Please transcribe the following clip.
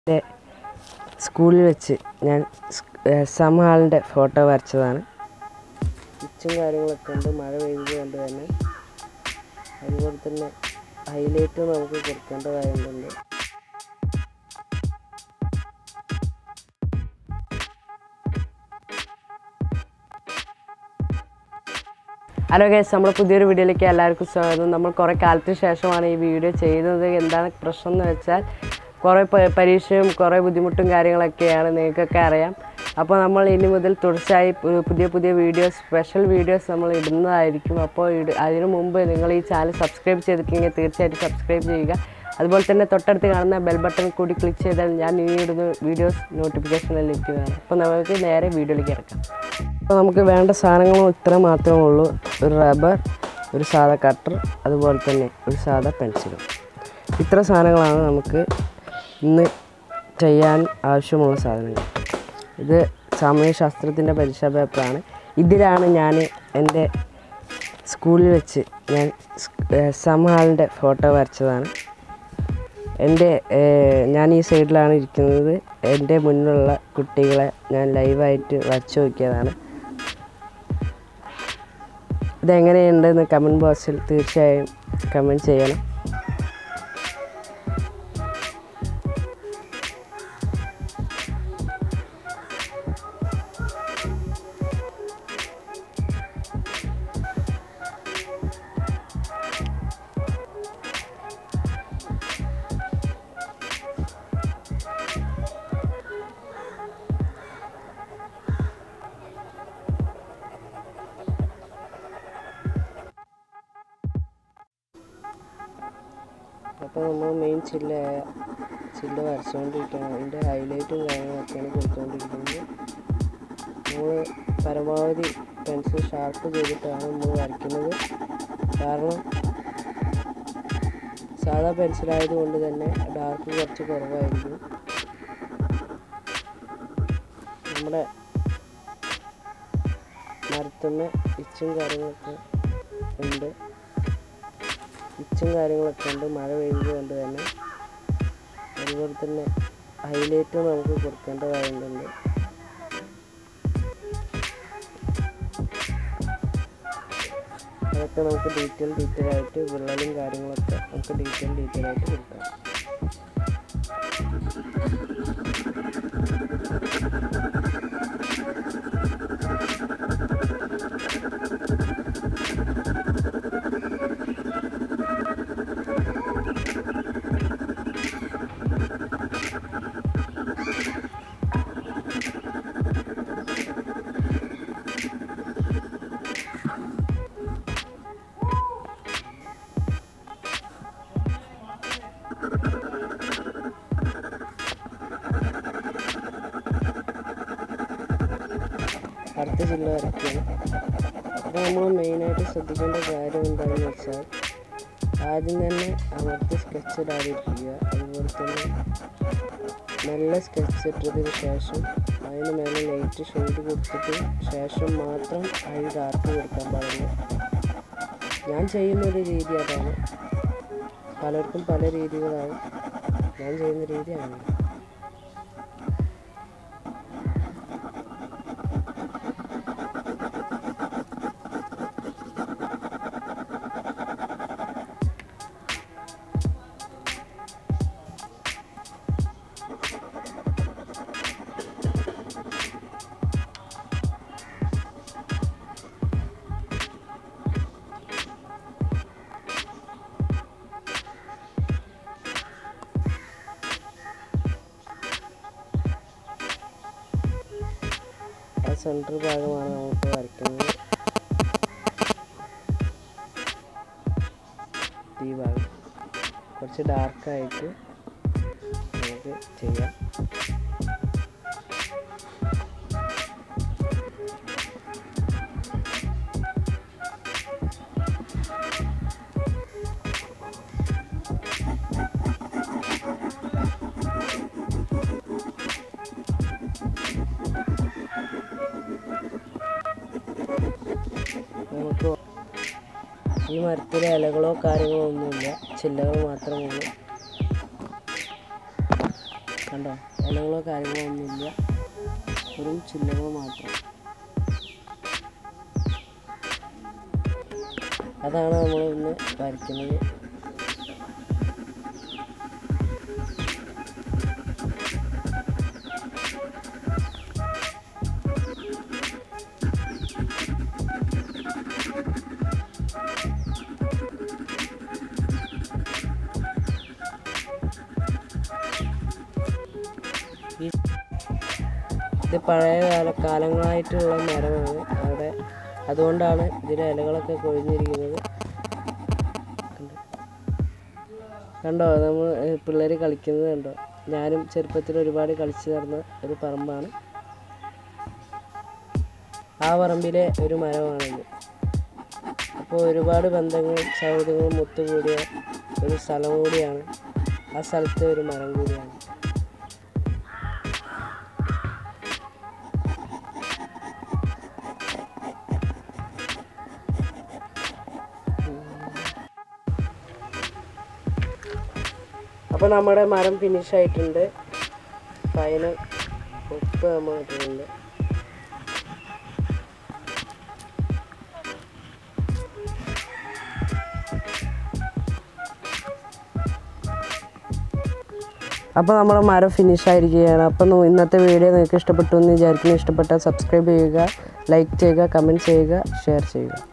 എൻ്റെ സ്കൂളിൽ വെച്ച് ഞാൻ എക്സാം ഹാളിൻ്റെ ഫോട്ടോ വരച്ചതാണ് പിച്ചും കാര്യങ്ങളൊക്കെ ഉണ്ട് മഴ പെയ്തത് കൊണ്ട് തന്നെ അതുപോലെ തന്നെ ഹൈലൈറ്റ് നമുക്ക് കൊടുക്കേണ്ടതായിട്ടുണ്ട് ഹലോ ഗൈസ് നമ്മുടെ പുതിയൊരു വീഡിയോയിലേക്ക് എല്ലാവർക്കും സ്വാഗതം നമ്മൾ കുറേ കാലത്തിന് ശേഷമാണ് ഈ വീഡിയോ ചെയ്യുന്നത് എന്താണ് പ്രശ്നം എന്ന് വെച്ചാൽ കുറേ പ- പരീക്ഷയും കുറേ ബുദ്ധിമുട്ടും കാര്യങ്ങളൊക്കെയാണ് നിങ്ങൾക്കൊക്കെ അറിയാം അപ്പോൾ നമ്മൾ ഇനി മുതൽ തുടർച്ചയായി പു- പുതിയ പുതിയ വീഡിയോസ് സ്പെഷ്യൽ വീഡിയോസ് നമ്മൾ ഇടുന്നതായിരിക്കും അപ്പോൾ ഇട അതിനു മുമ്പ് നിങ്ങൾ ഈ ചാനൽ സബ്സ്ക്രൈബ് ചെയ്തിട്ടുണ്ടെങ്കിൽ തീർച്ചയായിട്ടും സബ്സ്ക്രൈബ് ചെയ്യുക അതുപോലെ തന്നെ തൊട്ടടുത്ത് കാണുന്ന ബെൽ ബട്ടൺ കൂടി ക്ലിക്ക് ചെയ്താൽ ഞാൻ ഈ ഇടുന്ന വീഡിയോസ് നോട്ടിഫിക്കേഷനിൽ ലഭിക്കുന്നതാണ് അപ്പോൾ നമുക്ക് നേരെ വീഡിയോയിലേക്ക് ഇറക്കാം അപ്പോൾ നമുക്ക് വേണ്ട സാധനങ്ങൾ ഇത്ര മാത്രമേ ഉള്ളൂ ഒരു റബ്ബർ ഒരു സാധാ കട്ടർ അതുപോലെ തന്നെ ഒരു സാധാ പെൻസിലും ഇത്ര സാധനങ്ങളാണ് നമുക്ക് ഇന്ന് ചെയ്യാൻ ആവശ്യമുള്ള സാധനങ്ങൾ ഇത് സാമൂഹ്യശാസ്ത്രത്തിൻ്റെ പരീക്ഷാ പേപ്പറാണ് ഇതിലാണ് ഞാൻ എൻ്റെ സ്കൂളിൽ വെച്ച് ഞാൻ എക്സാം ഹാളിൻ്റെ ഫോട്ടോ വരച്ചതാണ് എൻ്റെ ഏഹ്, ഞാൻ ഈ സൈഡിലാണ് ഇരിക്കുന്നത് എൻ്റെ മുന്നിലുള്ള കുട്ടികളെ ഞാൻ ലൈവായിട്ട് വരച്ചു നോക്കിയതാണ് ഇതെങ്ങനെയുണ്ടെന്ന് കമൻറ്റ് ബോക്സിൽ തീർച്ചയായും കമൻറ്റ് ചെയ്യണം അപ്പോൾ നമ്മൾ മെയിൻ ചില്ല ചില്ല വരച്ചുകൊണ്ടിരിക്കുകയാണ് അതിൻ്റെ ഹൈലൈറ്റും കാര്യങ്ങളൊക്കെയാണ് കൊടുത്തുകൊണ്ടിരിക്കുന്നത് നമ്മൾ പരമാവധി പെൻസിൽ ഷാർപ്പ് ചെയ്തിട്ടാണ് നമ്മൾ വരയ്ക്കുന്നത് കാരണം സാധാ പെൻസിലായതുകൊണ്ട് തന്നെ ഡാർക്ക് കുറച്ച് കുറവായിരിക്കും നമ്മുടെ മരത്തുമ്മ ഇച്ചും കാര്യങ്ങളൊക്കെ ഉണ്ട് പിച്ചും കാര്യങ്ങളൊക്കെ ഉണ്ട് മഴ പെയ്തത് കൊണ്ട് തന്നെ അതുപോലെ തന്നെ ഹൈലൈറ്റ് നമുക്ക് കൊടുക്കേണ്ടതായിട്ടുണ്ട് അതൊക്കെ നമുക്ക് ഡീറ്റെയിൽ ഡീറ്റെയിൽ ആയിട്ട് വിള്ളലും കാര്യങ്ങളൊക്കെ നമുക്ക് ഡീറ്റെയിൽ ഡീറ്റെയിൽ ആയിട്ട് കൊടുക്കാം അടുത്ത ജില്ല വരയ്ക്കുകയാണ് അപ്പോൾ നമ്മൾ മെയിനായിട്ട് ശ്രദ്ധിക്കേണ്ട കാര്യം എന്താണെന്ന് വെച്ചാൽ ആദ്യം തന്നെ അമർത്തി സ്കെച്ച് ഇടാതിരിക്കുക അതുപോലെ തന്നെ നല്ല സ്കെച്ച് ഇട്ടതിന് ശേഷം അതിന് മേലെ ലൈറ്റ് ഷെയ്ഡ് കൊടുത്തിട്ട് ശേഷം മാത്രം ഐ ഡാർക്ക് കൊടുക്കാൻ പാടുള്ളൂ ഞാൻ ചെയ്യുന്ന ഒരു രീതി അതാണ് പലർക്കും പല രീതികളാവും ഞാൻ ചെയ്യുന്ന രീതി അങ്ങനെ ആ സെൻറ്റർ ഭാഗമാണ് നമുക്ക് വരയ്ക്കുന്നത് ഈ ഭാഗം കുറച്ച് ഡാർക്കായിട്ട് നമുക്ക് ചെയ്യാം നമുക്ക് ഈ മരത്തിലെ ഇലകളോ കാര്യങ്ങളോ ഒന്നുമില്ല ചില്ലകൾ മാത്രമേ ഉള്ളൂ കണ്ടോ ഇലകളോ കാര്യങ്ങളോ ഒന്നുമില്ല വെറും ചില്ലകൾ മാത്രം അതാണ് നമ്മൾ ഇന്ന് വരയ്ക്കുന്നത് ഇത് പഴയ കാല കാലങ്ങളായിട്ടുള്ള മരമാണ് അവിടെ അതുകൊണ്ടാണ് ഇതിൻ്റെ ഇലകളൊക്കെ കൊഴിഞ്ഞിരിക്കുന്നത് കണ്ടോ? കണ്ടോ നമ്മൾ പിള്ളേർ കളിക്കുന്നത് കണ്ടോ ഞാനും ചെറുപ്പത്തിൽ ഒരുപാട് കളിച്ചു നടന്ന ഒരു പറമ്പാണ് ആ പറമ്പിലെ ഒരു മരമാണിത് അപ്പോൾ ഒരുപാട് ബന്ധങ്ങളും സൗഹൃദങ്ങളും ഒത്തുകൂടിയ ഒരു സ്ഥലം കൂടിയാണ് ആ സ്ഥലത്തെ ഒരു മരം കൂടിയാണ് അപ്പോൾ നമ്മുടെ മരം ഫിനിഷ് ആയിട്ടുണ്ട് ഫൈനൽ ഉപ്പ് നമ്മൾ ഇട്ടിട്ടുണ്ട് അപ്പോൾ നമ്മുടെ മരം ഫിനിഷ് ആയിരിക്കുകയാണ് അപ്പോൾ ന്നു- ഇന്നത്തെ വീഡിയോ നിങ്ങൾക്ക് ഇഷ്ടപ്പെട്ടു എന്ന് വിചാരിക്കുന്നു ഇഷ്ടപ്പെട്ടാൽ സബ്സ്ക്രൈബ് ചെയ്യുക ലൈക്ക് ചെയ്യുക കമൻറ്റ് ചെയ്യുക ഷെയർ ചെയ്യുക